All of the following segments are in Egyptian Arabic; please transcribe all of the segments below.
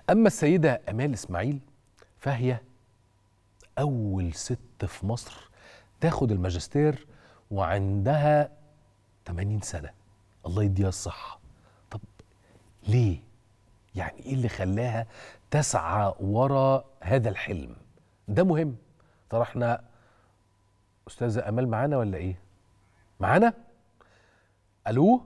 أما السيدة أمال إسماعيل فهي أول ست في مصر تاخد الماجستير وعندها 80 سنة الله يديها الصحة طب ليه؟ يعني إيه اللي خلاها تسعى ورا هذا الحلم؟ ده مهم ترى احنا أستاذة أمال معانا ولا إيه؟ معانا؟ ألو؟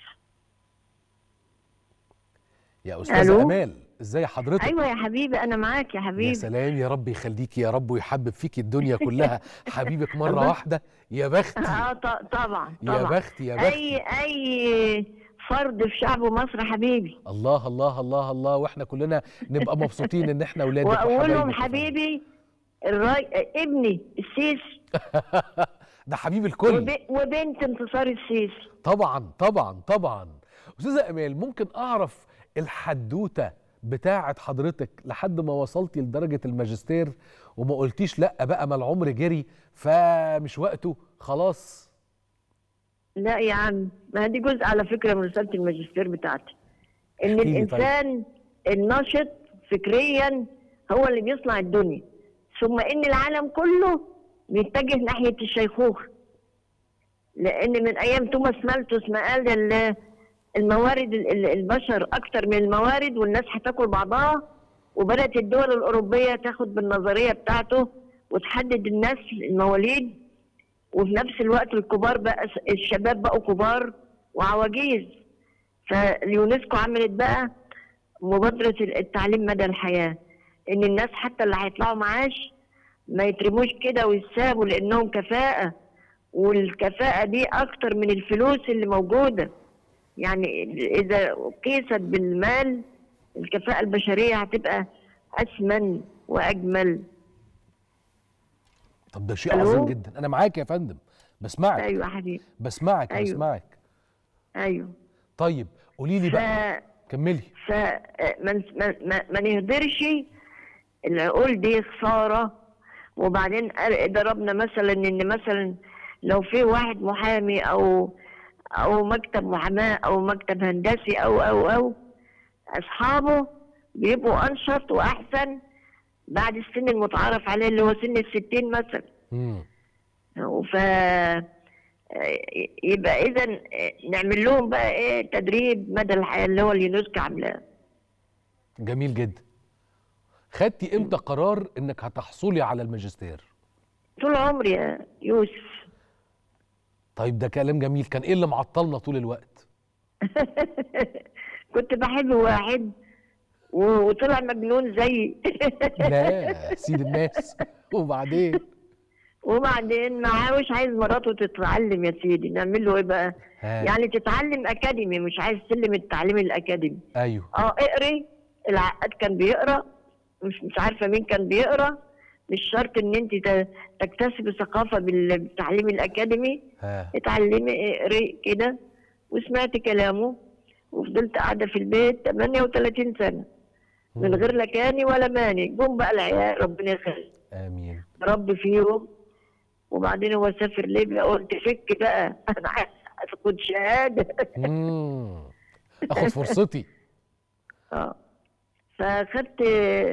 يا أستاذة ألو؟ أمال ازاي حضرتك؟ ايوه يا حبيبي انا معاك يا يا حبيبي سلام يا رب يخليكي يا رب ويحبب فيكي الدنيا كلها حبيبك مرة الله. واحدة يا بختي اه ط- طبعا يا طبعا بختي يا بختي اي اي فرد في شعب مصر حبيبي الله الله الله الله واحنا كلنا نبقى مبسوطين ان احنا اولادك واولهم وحبايبك. حبيبي الراي ابني السيسي ده حبيب الكل وب... وبنت انتصار السيسي طبعا طبعا طبعا استاذه امال ممكن اعرف الحدوته بتاعه حضرتك لحد ما وصلتي لدرجه الماجستير وما قلتيش لا بقى ما العمر جري فمش وقته خلاص لا يا عم ما دي جزء على فكره من رساله الماجستير بتاعتي ان احكيلي الانسان النشط فكريا هو اللي بيصنع الدنيا ثم ان العالم كله بيتجه ناحيه الشيخوخه لان من ايام توماس مالتوس ما قال ال- الموارد ال- ال- البشر اكتر من الموارد والناس هتاكل بعضها وبدات الدول الاوروبيه تاخد بالنظريه بتاعته وتحدد النسل المواليد وفي نفس الوقت الكبار بقى الشباب بقوا كبار وعواجيز فاليونسكو عملت بقى مبادرة التعليم مدى الحياة إن الناس حتى اللي هيطلعوا معاش ما يترموش كده ويسابوا لأنهم كفاءة والكفاءة دي أكتر من الفلوس اللي موجودة يعني إذا قيست بالمال الكفاءة البشرية هتبقى أثمن وأجمل طب ده شيء ألو؟ عظيم جدا انا معاك يا فندم بسمعك أيوة يا حبيبي بسمعك أيوة. بسمعك أيوة طيب قولي لي ف... بقى كملي فما ما, ما, ما نهدرش العقول دي خساره وبعدين قال- ضربنا مثلا ان مثلا لو في واحد محامي او او مكتب محاماه او مكتب هندسي او او او اصحابه بيبقوا انشط واحسن بعد السن المتعارف عليه اللي هو سن الستين مثلا مم. ف يبقى اذا نعمل لهم بقى ايه تدريب مدى الحياه اللي هو اليونسكو عاملاه جميل جدا خدتي امتى قرار انك هتحصلي على الماجستير طول عمري يا يوسف طيب ده كلام جميل كان ايه اللي معطلنا طول الوقت كنت بحب واحد و- وطلع مجنون زيي لا سيد الناس وبعدين وبعدين معاوش عايز مراته تتعلم يا سيدي نعمل له ايه بقى ها. يعني تتعلم اكاديمي مش عايز سلم التعليم الاكاديمي ايوه اه اقري العقاد كان بيقرا مش مش عارفه مين كان بيقرا مش شرط ان انت ت- تكتسبي ثقافه بال- بالتعليم الاكاديمي ها اتعلمي اقري كده وسمعت كلامه وفضلت قاعده في البيت 38 سنه من غير لا كاني ولا ماني جم بقى العيال ربنا يخلي امين ربي فيهم وبعدين هو سافر ليبيا قلت فك بقى انا عايز اخد شهاده مم. اخد فرصتي اه فاخدت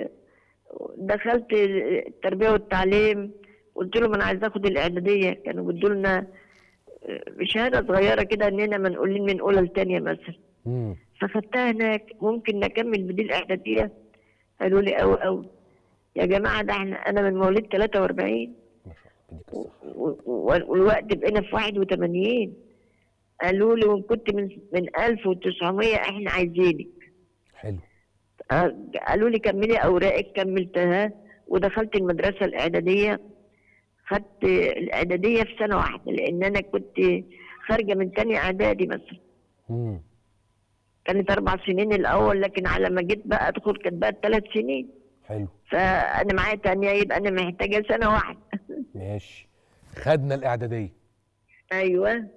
دخلت التربيه والتعليم قلت لهم انا عايز اخد الاعداديه كانوا بيدوا لنا شهاده صغيره كده اننا منقولين من اولى لثانيه مثلا مم. فخدتها هناك ممكن نكمل بدي الاعداديه قالوا لي قوي قوي يا جماعه ده احنا انا من مواليد 43 ما شاء الله يديك الصحة. و- و- والوقت بقينا في 81 قالوا لي وان كنت من من 1900 احنا عايزينك حلو آه، قالوا لي كملي اوراقك كملتها ودخلت المدرسه الاعداديه خدت الاعداديه في سنه واحده لان انا كنت خارجه من تاني اعدادي مثلا مم. كانت اربع سنين الاول لكن على ما جيت بقى ادخل كانت بقى ثلاث سنين حلو فانا معايا تانية يبقى انا محتاجه سنه واحده ماشي خدنا الاعداديه ايوه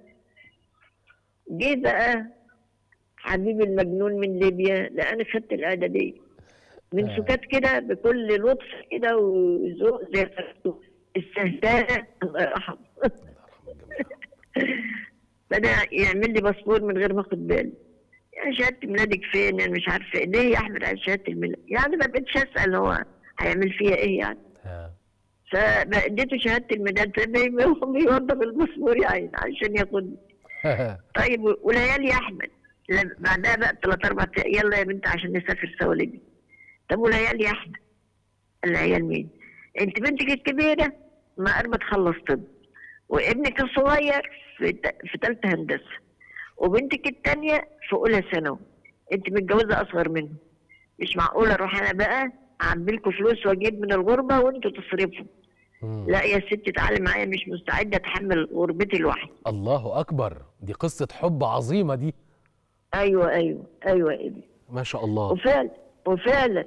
جه بقى حبيبي المجنون من ليبيا لان خدت الاعداديه من آه. سكات كده بكل لطف كده وذوق زي خدته السهتانه الله يرحمه الله يرحمه الجميع بدا يعمل لي باسبور من غير ما اخد بالي يعني شهاده ميلادك فين أنا مش عارفه إيه. ليه يا احمد على شهاده الميلاد يعني ما بقتش اسال هو هيعمل فيها ايه يعني ها. فاديته شهاده الميلاد فبيوضب المسمور يعني عشان ياخد طيب والعيال يا احمد لا، بعدها بقى ثلاث اربع أيام، يلا يا بنت عشان نسافر سوا ليبيا طب والعيال يا احمد العيال مين؟ انت بنتك الكبيره ما قربت تخلص طب وابنك الصغير في ت- في ثالثه هندسه وبنتك الثانيه في اولى ثانوي انت متجوزه اصغر منه مش معقول اروح انا بقى اعبي لكم فلوس واجيب من الغربه وانتوا تصرفوا مم. لا يا ستي تعالي معايا مش مستعده اتحمل غربتي لوحدي الله اكبر دي قصه حب عظيمه دي ايوه ايوه ايوه يا ابني ما شاء الله وفعلا وفعلا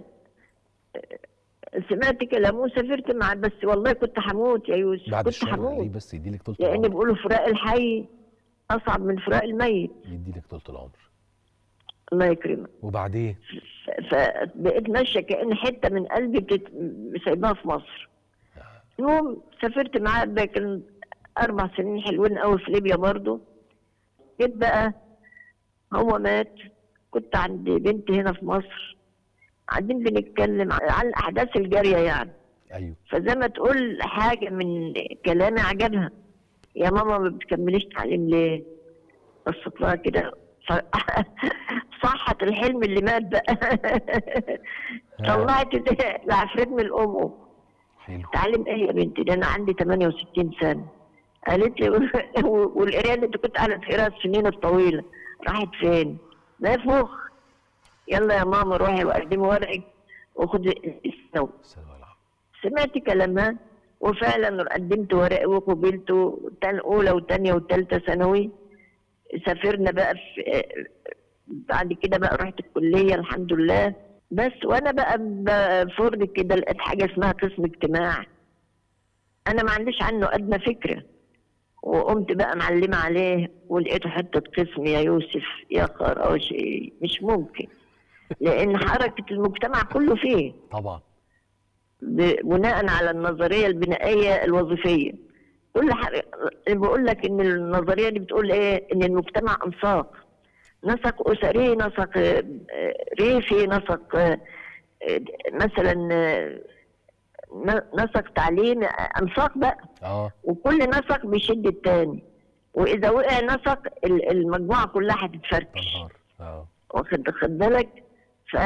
سمعت كلامه وسافرت معاه بس والله كنت هموت يا يوسف بعد كنت الشر عليه هموت بس يديلك طول لان العمر بيقولوا فراق الحي اصعب من فراق الميت يديلك طول العمر الله يكرمك وبعدين ف- فبقيت ماشيه كان حته من قلبي بتت... سايباها في مصر المهم سافرت معاه بقى كان اربع سنين حلوين قوي في ليبيا برضه جيت بقى هو مات كنت عند بنتي هنا في مصر قاعدين بنتكلم عن الاحداث الجاريه يعني ايوه فزي ما تقول حاجه من كلامي عجبها يا ماما ما بتكمليش تعليم ليه؟ بصت لها كده ف- صحت الحلم اللي مات بقى طلعت ده العفريت من امه حلو تعلم ايه يا بنتي ده انا عندي 68 سنه قالت لي والقرايه اللي انت كنت قاعده تقراها السنين الطويله راحت فين؟ ما فوق يلا يا ماما روحي وقدمي ورقك وخدي الثانوي السلام عليكم سمعت كلامها وفعلا قدمت ورقي وقبلت تان اولى وثانيه وثالثه ثانوي سافرنا بقى في بعد كده بقى رحت الكليه الحمد لله بس وانا بقى بفرد كده لقيت حاجه اسمها قسم اجتماع انا ما عنديش عنه ادنى فكره وقمت بقى معلمه عليه ولقيته حته قسم يا يوسف يا خراشي مش ممكن لان حركه المجتمع كله فيه طبعا ب- بناء على النظريه البنائيه الوظيفيه كل حاجه بقول لك ان النظريه دي بتقول ايه ان المجتمع انساق نسق اسري نسق آه، آه، ريفي نسق آه، آه، مثلا آه، ن- نسق تعليمي آه، انساق بقى اه وكل نسق بيشد التاني واذا وقع نسق ال- المجموعه كلها هتتفركش تنهار اه واخد خد بالك ف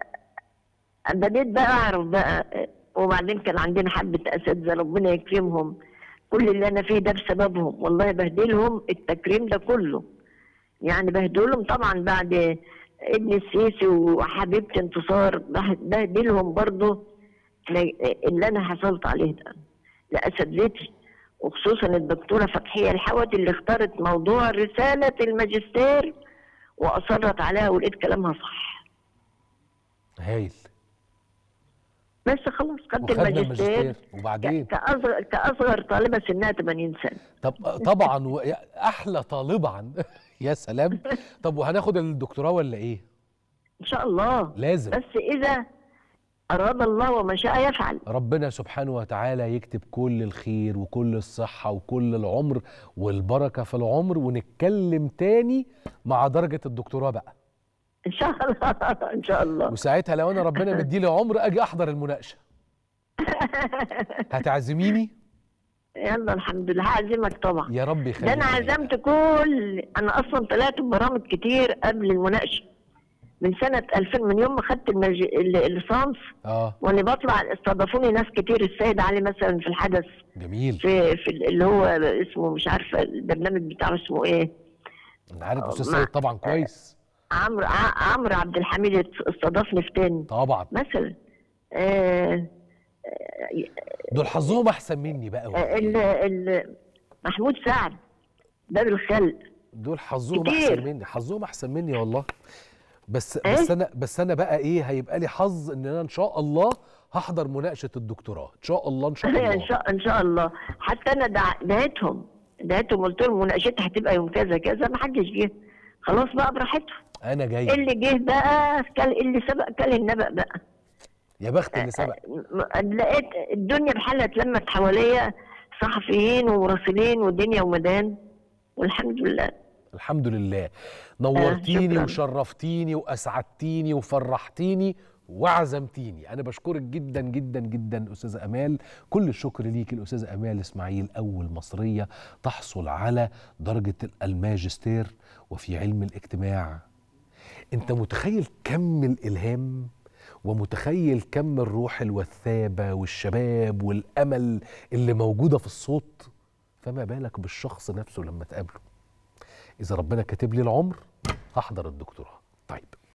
بديت بقى اعرف بقى وبعدين كان عندنا حبه اساتذه ربنا يكرمهم كل اللي انا فيه ده بسببهم والله بهدلهم التكريم ده كله يعني بهدلهم طبعا بعد ابن السيسي وحبيبتي انتصار بهد- بهدلهم برضه اللي انا حصلت عليه ده لاساتذتي وخصوصا الدكتوره فتحيه الحوتي اللي اختارت موضوع رساله الماجستير واصرت عليها ولقيت كلامها صح هايل بس خلاص خدت وخدنا الماجستير الماجستير وبعدين ك- كأصغر, كأصغر طالبة سنها 80 سنة طب طبعا و- احلى طالبه عن يا سلام طب وهناخد الدكتوراه ولا ايه إن شاء الله لازم بس إذا أراد الله وما شاء يفعل ربنا سبحانه وتعالى يكتب كل الخير وكل الصحة وكل العمر والبركة في العمر ونتكلم تاني مع درجة الدكتوراه بقى إن شاء الله إن شاء الله وساعتها لو أنا ربنا مديلي عمر أجي أحضر المناقشة هتعزميني يلا الحمد لله هعزمك طبعا يا رب ده يخليك أنا عزمت كل أنا أصلا طلعت ببرامج كتير قبل المناقشة من سنة 2000 من يوم ما خدت المج... ال- الليسانس اه وأنا بطلع استضافوني ناس كتير السيد علي مثلا في الحدث جميل في في اللي هو اسمه مش عارفة البرنامج بتاعه اسمه إيه أنا عارف أستاذ مع- سيد طبعا كويس عمرو ع- عمرو عبد الحميد استضافني في تاني طبعا مثلا آه دول حظهم أحسن مني بقى ولا آه، ال إيه؟ ال محمود سعد باب الخلق دول حظهم كتير. أحسن مني حظهم أحسن مني والله بس إيه؟ بس أنا بس أنا بقى إيه هيبقى لي حظ إن أنا إن شاء الله هحضر مناقشة الدكتوراه إن شاء الله إن شاء الله ان شاء ان شاء الله حتى انا دع- دعيتهم دعيتهم قلت لهم مناقشتها هتبقى يوم كذا كذا ما حدش جه خلاص بقى براحتهم أنا جاي اللي جه بقى كل اللي سبق كل النبأ بقى يا بخت اللي سبق م- لقيت الدنيا بحالها اتلمت حواليا صحفيين ومراسلين ودنيا ومدان والحمد لله الحمد لله نورتيني شكراً. وشرفتيني واسعدتيني وفرحتيني وعزمتيني انا بشكرك جدا جدا جدا استاذه امال كل الشكر ليك الاستاذه امال اسماعيل اول مصريه تحصل على درجه الماجستير وفي علم الاجتماع انت متخيل كم الالهام ومتخيل كم الروح الوثابه والشباب والامل اللي موجوده في الصوت فما بالك بالشخص نفسه لما تقابله اذا ربنا كاتب لي العمر هحضر الدكتوراه طيب